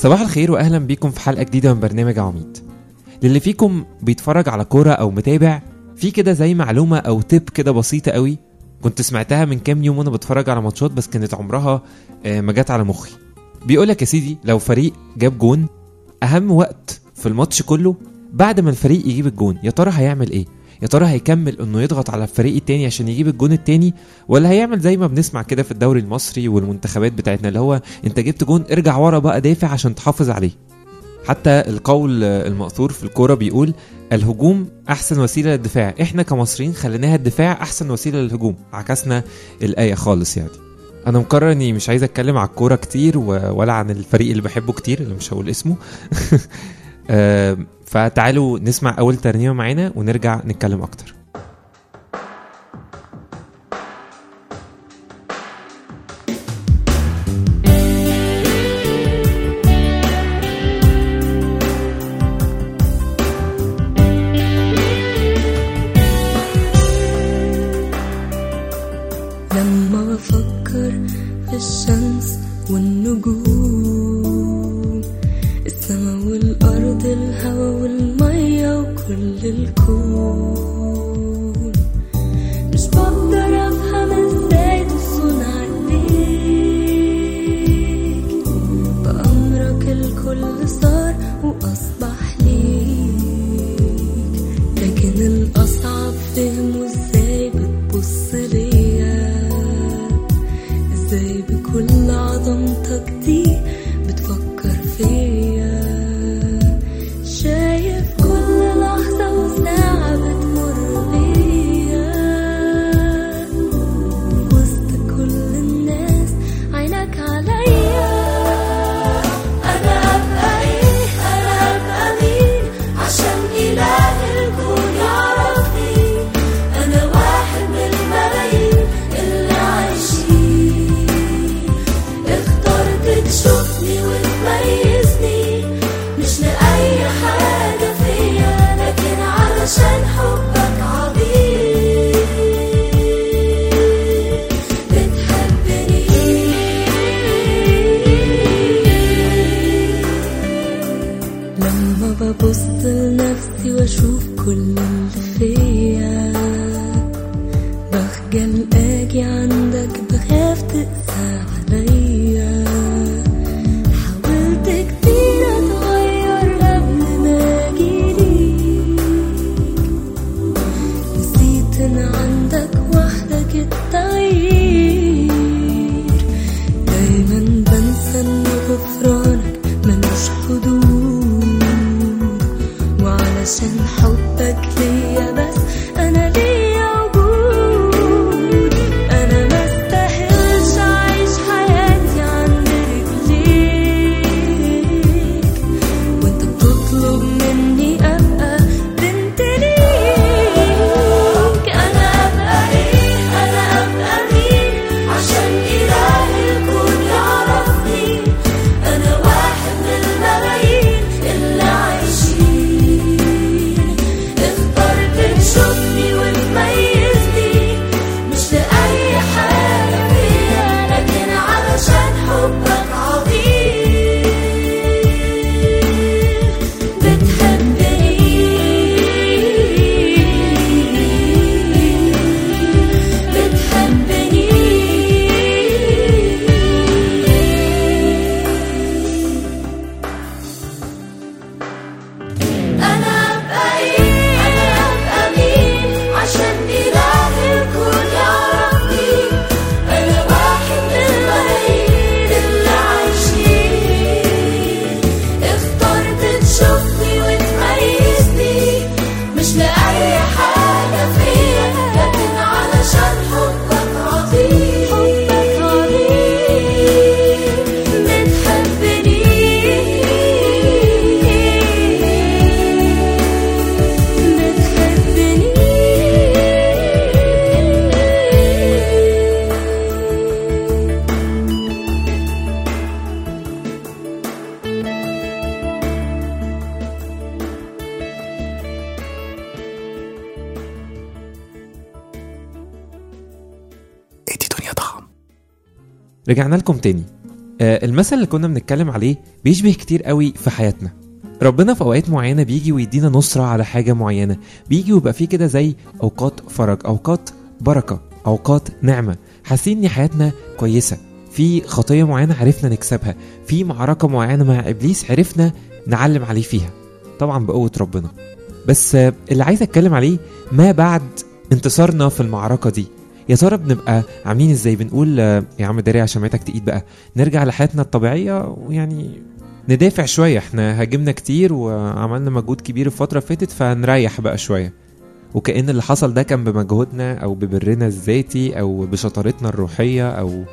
صباح الخير واهلا بيكم في حلقه جديده من برنامج عميد للي فيكم بيتفرج على كوره او متابع في كده زي معلومه او تip كده بسيطه قوي كنت سمعتها من كام يوم وانا بتفرج على ماتشات بس كانت عمرها آه، ما جت على مخي بيقولك يا سيدي لو فريق جاب جون اهم وقت في الماتش كله بعد ما الفريق يجيب الجون يا ترى هيعمل ايه يا ترى هيكمل انه يضغط على الفريق التاني عشان يجيب الجون التاني ولا هيعمل زي ما بنسمع كده في الدوري المصري والمنتخبات بتاعتنا اللي هو انت جبت جون ارجع ورا بقى دافع عشان تحافظ عليه حتى القول المأثور في الكورة بيقول الهجوم أحسن وسيلة للدفاع إحنا كمصريين خليناها الدفاع أحسن وسيلة للهجوم عكسنا الآية خالص يعني أنا مقرر إني مش عايز أتكلم على الكورة كتير و- ولا عن الفريق اللي بحبه كتير اللي مش هقول اسمه آه، فتعالوا نسمع أول ترنيمة معانا ونرجع نتكلم أكتر لما بفكر في الشمس والنجوم السما والأرض الهوا والمية وكل الكون مش بقدر أفهم ازاي تصنع عليك بأمرك الكل صار وأصبح ليك لكن الأصعب فهمه ازاي بتبص ليا ازاي بكل عظمتك دي بتفكر فيا شايف كل لحظة وساعة بتمر بيا وسط كل الناس عينك عليا أنا أبقى إيه أنا أبقى مين عشان إله الكون يعرفني أنا واحد من الملايين اللي عايشين اخترت تشوفني وتميزني مش لأي حاجة فيا لكن علشان حبك عظيم بتحبني لما ببص لنفسي واشوف كل اللي فيا بخجل اجي عندك بخاف تقسى عليا حاولت كتير اتغير قبل ما اجيليك نسيت ان عندك وحدك التغيير دايما بنسى ان غفرانك ملوش حدود وعلشان حبك ليا بس انا ليا وجود انا ما استاهلش اعيش حياتي عند رجليك وانت بتطلب مني ابقى بنت ليك انا ابقى ايه انا ابقى مين عشان اله الكون يعرفني انا واحد من الملايين اللي عايشين اخترت تشوفني وتميزني مش لأي حاجة فيا لكن علشان حبك عظيم بتحبني بتحبني أنا أبقى إيه أنا أبقى مين عشان إله الكون يعرفني أنا واحد من الملايين اللي عايشين اخترت تشوفني وتميزني مش لأي حاجة فيا لكن علشان حبك عظيم حبك عظيم بتحبني بتحبني ادي دنيا طعم رجعنا لكم تاني آه، المثل اللي كنا بنتكلم عليه بيشبه كتير قوي في حياتنا ربنا في اوقات معينه بيجي ويدينا نصره على حاجه معينه بيجي ويبقى فيه كده زي اوقات فرج اوقات بركه اوقات نعمه حاسين ان حياتنا كويسه في خطيه معينه عرفنا نكسبها في معركه معينه مع ابليس عرفنا نعلم عليه فيها طبعا بقوه ربنا بس آه، اللي عايز اتكلم عليه ما بعد انتصارنا في المعركه دي يا ترى بنبقى عاملين ازاي بنقول آه، يا عم داري عشان ميتك تقيد بقى نرجع لحياتنا الطبيعيه ويعني ندافع شويه احنا هاجمنا كتير وعملنا مجهود كبير الفتره اللي فاتت فنريح بقى شويه وكأن اللي حصل ده كان بمجهودنا او ببرنا الذاتي او بشطارتنا الروحيه او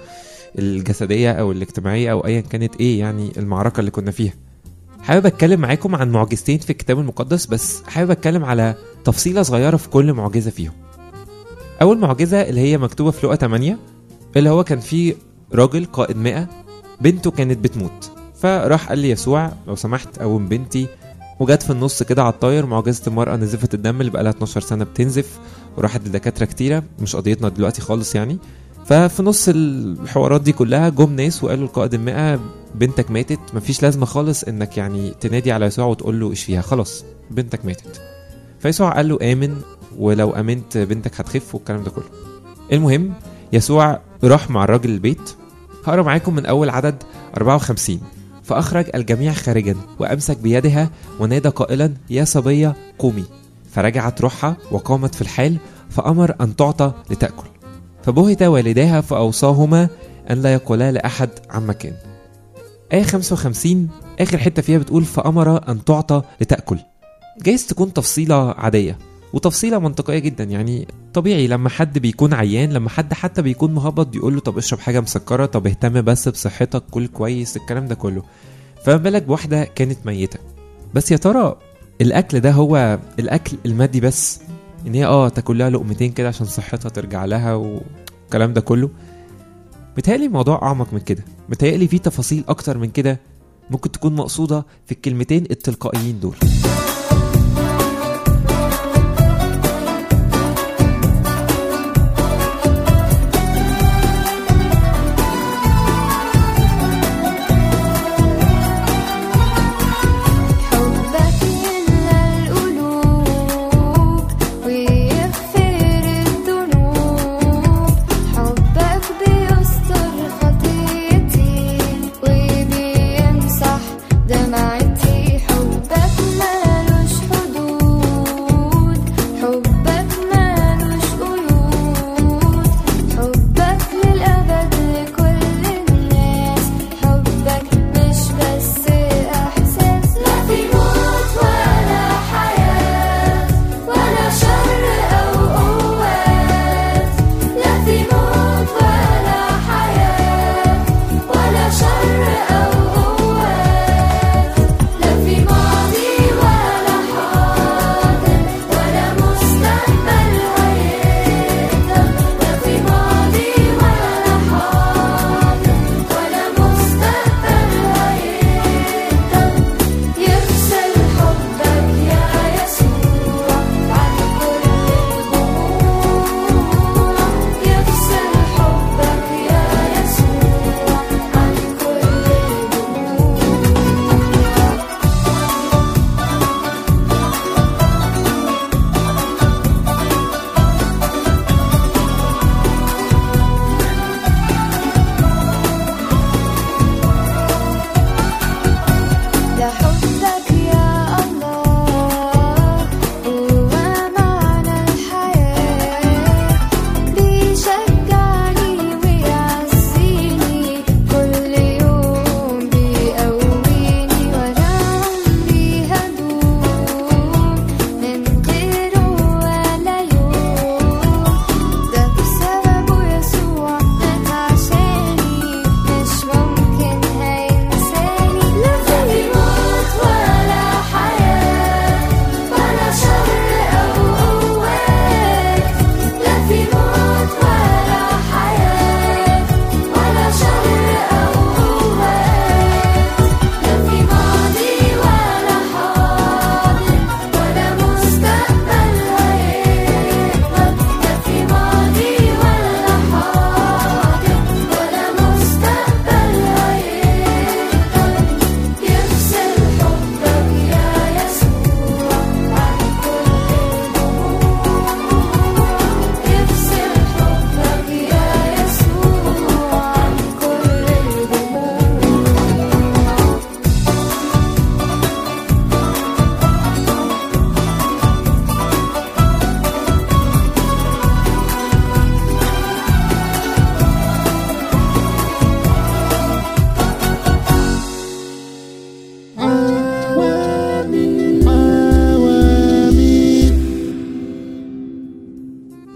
الجسديه او الاجتماعيه او ايا كانت ايه يعني المعركه اللي كنا فيها حابب اتكلم معاكم عن معجزتين في الكتاب المقدس بس حابب اتكلم على تفصيله صغيره في كل معجزه فيهم اول معجزه اللي هي مكتوبه في لقا 8 اللي هو كان في راجل قائد 100 بنته كانت بتموت فراح قال لي يسوع لو سمحت قوم بنتي وجت في النص كده على الطاير معجزه المراه نزفه الدم اللي بقالها 12 سنه بتنزف وراحت لدكاتره كتيره مش قضيتنا دلوقتي خالص يعني ففي نص الحوارات دي كلها جم ناس وقالوا القائد المئة بنتك ماتت مفيش لازمه خالص انك يعني تنادي على يسوع وتقول له اشفيها خلاص بنتك ماتت فيسوع قال له امن ولو امنت بنتك هتخف والكلام ده كله المهم يسوع راح مع الراجل البيت هقرا معاكم من اول عدد 54 فاخرج الجميع خارجا وامسك بيدها ونادى قائلا يا صبيه قومي فرجعت روحها وقامت في الحال فامر ان تعطى لتاكل فبهت والداها فاوصاهما ان لا يقولا لاحد عن مكان آية 55 آخر حتة فيها بتقول فأمر أن تعطى لتأكل جايز تكون تفصيلة عادية وتفصيلة منطقية جدا يعني طبيعي لما حد بيكون عيان لما حد حتى بيكون مهبط بيقول له طب اشرب حاجة مسكرة طب اهتم بس بصحتك كل كويس الكلام ده كله فما بالك بواحدة كانت ميتة بس يا ترى الأكل ده هو الأكل المادي بس إن هي اه تاكل لها لقمتين كده عشان صحتها ترجع لها والكلام ده كله متهيألي الموضوع أعمق من كده متهيألي في تفاصيل أكتر من كده ممكن تكون مقصودة في الكلمتين التلقائيين دول حبك يملى القلوب ويغفر الذنوب حبك بيستر خطيتي وبيمسح دمعتي حبك مال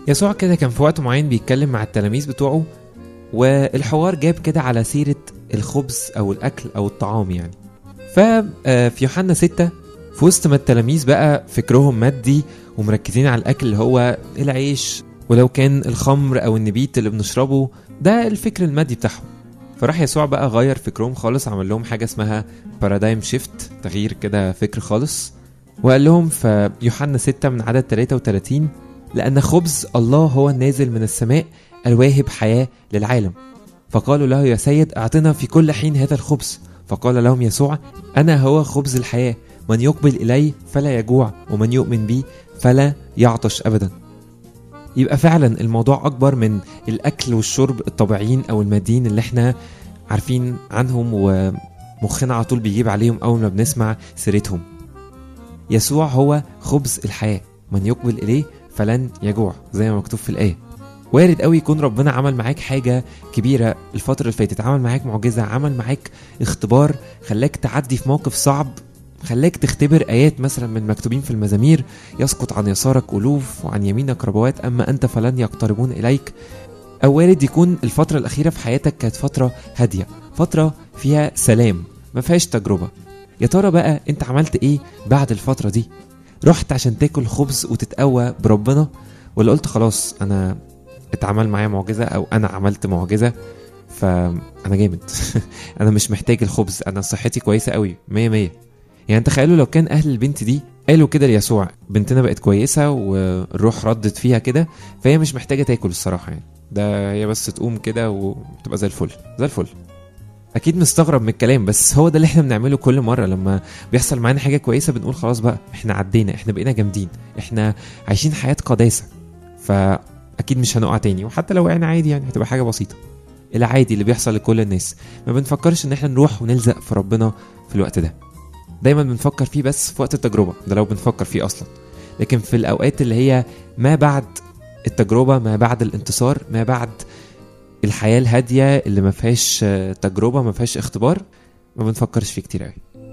يسوع كده كان في وقت معين بيتكلم مع التلاميذ بتوعه والحوار جاب كده على سيرة الخبز أو الأكل أو الطعام يعني ففي يوحنا 6 في وسط ما التلاميذ بقى فكرهم مادي ومركزين على الأكل اللي هو العيش ولو كان الخمر أو النبيت اللي بنشربه ده الفكر المادي بتاعهم فراح يسوع بقى غير فكرهم خالص عمل لهم حاجة اسمها بارادايم شيفت تغيير كده فكر خالص وقال لهم في يوحنا 6 من عدد 33 لأن خبز الله هو النازل من السماء الواهب حياة للعالم فقالوا له يا سيد اعطنا في كل حين هذا الخبز فقال لهم يسوع أنا هو خبز الحياة من يقبل إلي فلا يجوع ومن يؤمن بي فلا يعطش أبدا يبقى فعلا الموضوع أكبر من الأكل والشرب الطبيعيين أو الماديين اللي احنا عارفين عنهم ومخنا على طول بيجيب عليهم أول ما بنسمع سيرتهم يسوع هو خبز الحياة من يقبل إليه فلن يجوع زي ما مكتوب في الآية وارد قوي يكون ربنا عمل معاك حاجة كبيرة الفترة اللي فاتت عمل معاك معجزة عمل معاك اختبار خلاك تعدي في موقف صعب خلاك تختبر آيات مثلا من مكتوبين في المزامير يسقط عن يسارك ألوف وعن يمينك ربوات أما أنت فلن يقتربون إليك أو وارد يكون الفترة الأخيرة في حياتك كانت فترة هادية فترة فيها سلام ما فيهاش تجربة يا ترى بقى أنت عملت إيه بعد الفترة دي رحت عشان تاكل خبز وتتقوى بربنا ولا قلت خلاص أنا اتعمل معايا معجزة أو أنا عملت معجزة فأنا جامد أنا مش محتاج الخبز أنا صحتي كويسة قوي مية مية يعني تخيلوا لو كان أهل البنت دي قالوا كده ليسوع بنتنا بقت كويسة والروح ردت فيها كده فهي مش محتاجة تاكل الصراحة يعني ده هي بس تقوم كده وتبقى زي الفل زي الفل اكيد مستغرب من الكلام بس هو ده اللي احنا بنعمله كل مره لما بيحصل معانا حاجه كويسه بنقول خلاص بقى احنا عدينا احنا بقينا جامدين احنا عايشين حياه قداسه فاكيد مش هنقع تاني وحتى لو وقعنا عادي يعني هتبقى حاجه بسيطه العادي اللي بيحصل لكل الناس ما بنفكرش ان احنا نروح ونلزق في ربنا في الوقت ده دايما بنفكر فيه بس في وقت التجربه ده لو بنفكر فيه اصلا لكن في الاوقات اللي هي ما بعد التجربه ما بعد الانتصار ما بعد الحياه الهاديه اللي ما فيهاش آه، تجربه ما فيهاش اختبار ما بنفكرش فيه كتير قوي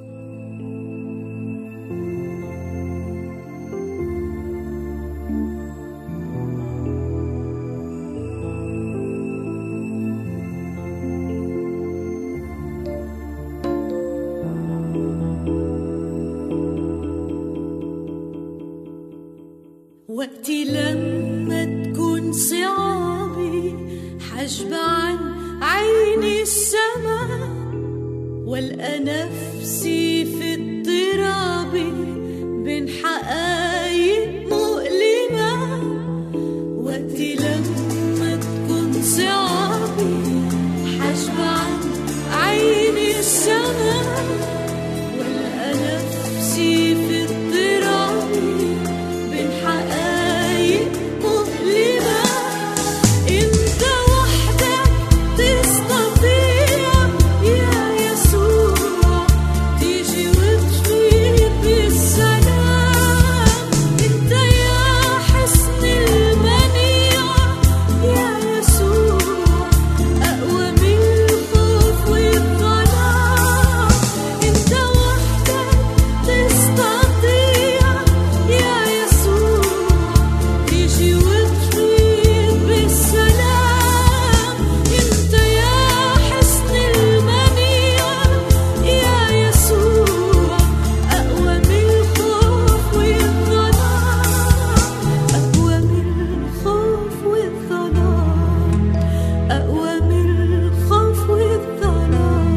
وقتي لما تكون صعابي حجب عن عيني السماء والقى نفسي في اضطراب بين حقايق مؤلمة وقتي لما تكون صعابي حجب عن عيني السماء والقى نفسي في اضطراب بين حقايق مؤلمة انت وحدك تستطيع يا يسوع تيجي وتفيد بالسلام انت يا حسن المنيع يا يسوع اقوى من الخوف والظلام انت وحدك تستطيع يا يسوع تيجي وتفيد بالسلام انت يا حسن المنيع يا يسوع اقوى من الخوف والظلام اقوى من الخوف والظلام اقوى من الخوف والظلام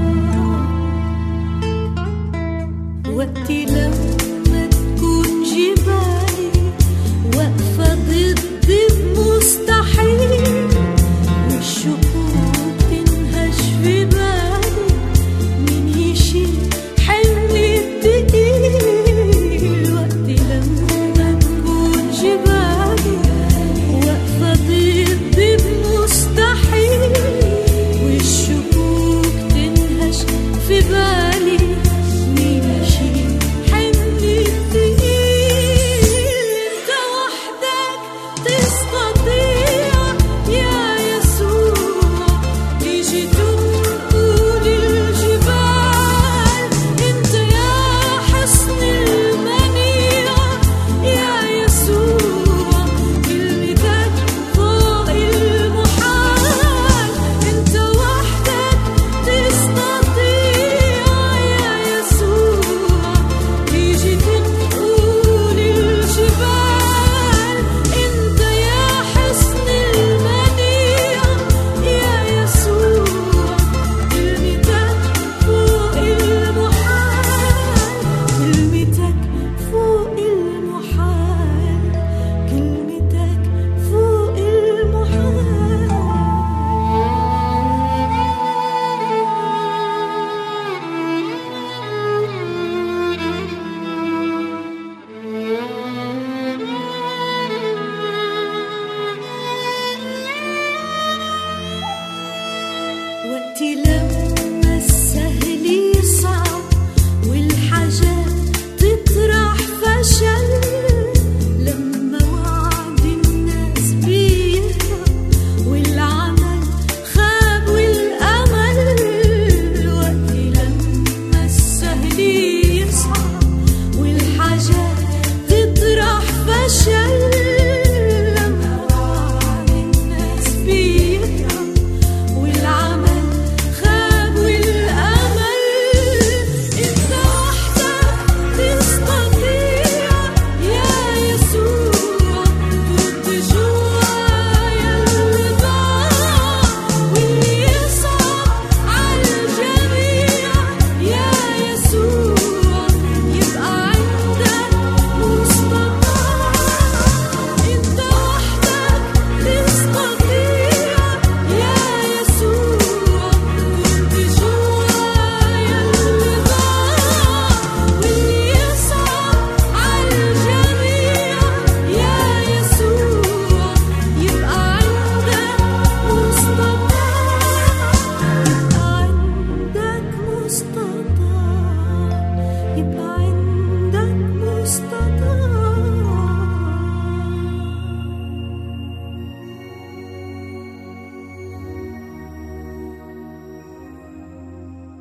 وقتي لما تكون جبالي واقفة ضد المستحيل والشكوك تنهش في بالي مين يشيل حملي التقيل وقتي لما تكون جبالي واقفة ضد المستحيل والشكوك تنهش في بالي مين يشيل حملي الثقيل انت وحدك تستطيع يا يسوع تيجي تنقل الجبال انت يا حسن المنيع يا يسوع كلمتك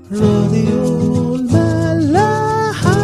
راديو الملاحة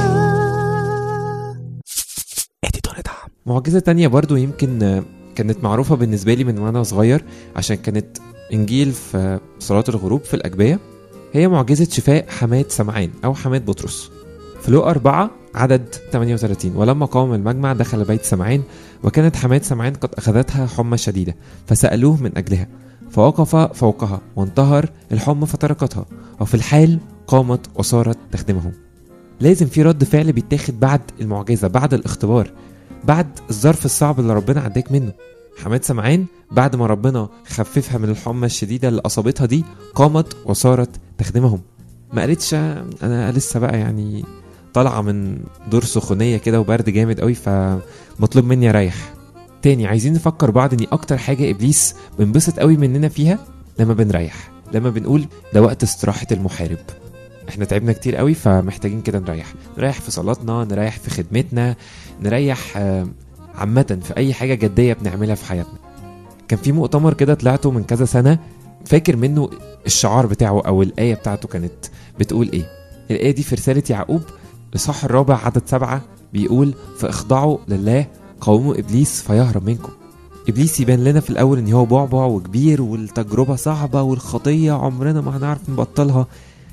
اديتور دعم معجزة تانية برضو يمكن آه، كانت معروفة بالنسبة لي من وانا صغير عشان كانت انجيل في صلاة الغروب في الأجبية هي معجزة شفاء حماة سمعان أو حماة بطرس في لوقا أربعة عدد 38 ولما قام المجمع دخل بيت سمعان وكانت حماة سمعان قد أخذتها حمى شديدة فسألوه من أجلها فوقف فوقها وانتهر الحمى فتركتها وفي الحال قامت وصارت تخدمهم لازم في رد فعل بيتاخد بعد المعجزة بعد الاختبار بعد الظرف الصعب اللي ربنا عداك منه حماد سمعان بعد ما ربنا خففها من الحمى الشديدة اللي أصابتها دي قامت وصارت تخدمهم ما قالتش أنا لسه بقى يعني طالعة من دور سخونية كده وبرد جامد قوي فمطلوب مني أريح تاني عايزين نفكر بعض إن أكتر حاجة إبليس بنبسط قوي مننا فيها لما بنريح لما بنقول ده وقت استراحة المحارب احنا تعبنا كتير قوي فمحتاجين كده نريح نريح في صلاتنا نريح في خدمتنا نريح آه، عامة في أي حاجة جدية بنعملها في حياتنا كان في مؤتمر كده طلعته من كذا سنة فاكر منه الشعار بتاعه أو الآية بتاعته كانت بتقول إيه الآية دي في رسالة يعقوب الإصحاح الرابع عدد سبعة بيقول فاخضعوا لله قوموا إبليس فيهرب منكم إبليس يبان لنا في الأول إن هو بعبع وكبير والتجربة صعبة والخطية عمرنا ما هنعرف نبطلها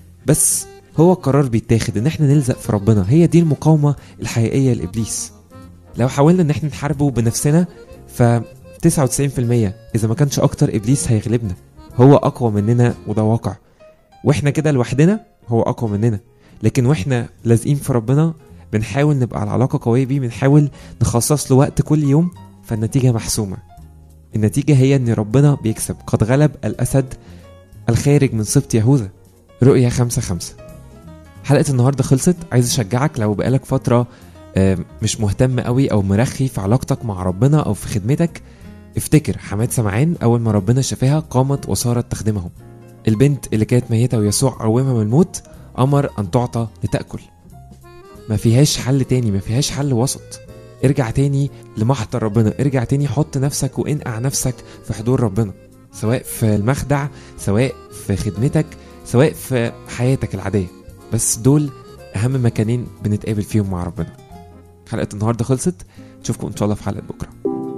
بس هو قرار بيتاخد ان احنا نلزق في ربنا هي دي المقاومة الحقيقية لإبليس لو حاولنا ان احنا نحاربه بنفسنا ف 99% اذا ما كانش اكتر ابليس هيغلبنا هو اقوى مننا وده واقع واحنا كده لوحدنا هو اقوى مننا لكن واحنا لازقين في ربنا بنحاول نبقى على علاقة قوية بيه بنحاول نخصص له وقت كل يوم فالنتيجة محسومة النتيجة هي ان ربنا بيكسب قد غلب الاسد الخارج من سبط يهوذا رؤية خمسة خمسة حلقة النهاردة خلصت عايز أشجعك لو بقالك فترة آه، مش مهتم قوي أو مرخي في علاقتك مع ربنا أو في خدمتك افتكر حماد سمعان أول ما ربنا شافها قامت وصارت تخدمهم البنت اللي كانت ميتة ويسوع قومها من الموت أمر أن تعطى لتأكل ما فيهاش حل تاني ما فيهاش حل وسط ارجع تاني لمحضر ربنا ارجع تاني حط نفسك وانقع نفسك في حضور ربنا سواء في المخدع سواء في خدمتك سواء في حياتك العادية بس دول أهم مكانين بنتقابل فيهم مع ربنا حلقة النهاردة خلصت نشوفكم إن شاء الله في حلقة بكرة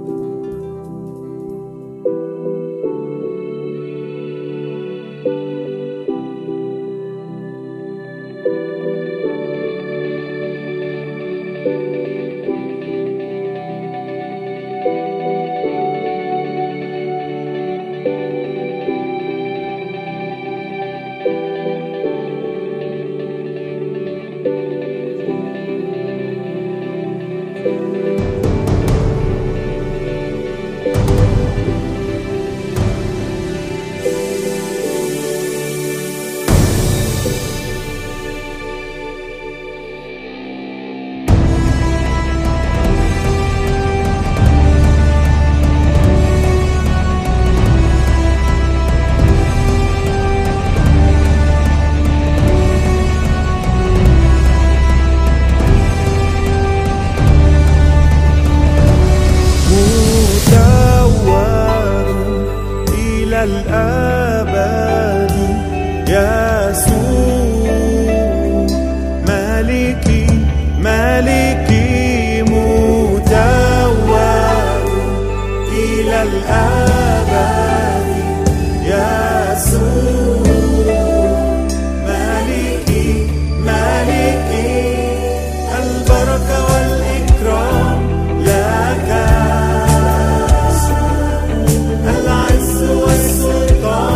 مدور إلى الأبد يسوع مالكي مالكي مدور إلى الأبد يسوع مالكي مالكي البركة والإكرام لك العز والسلطان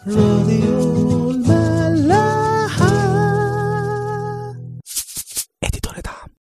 راديو الملاح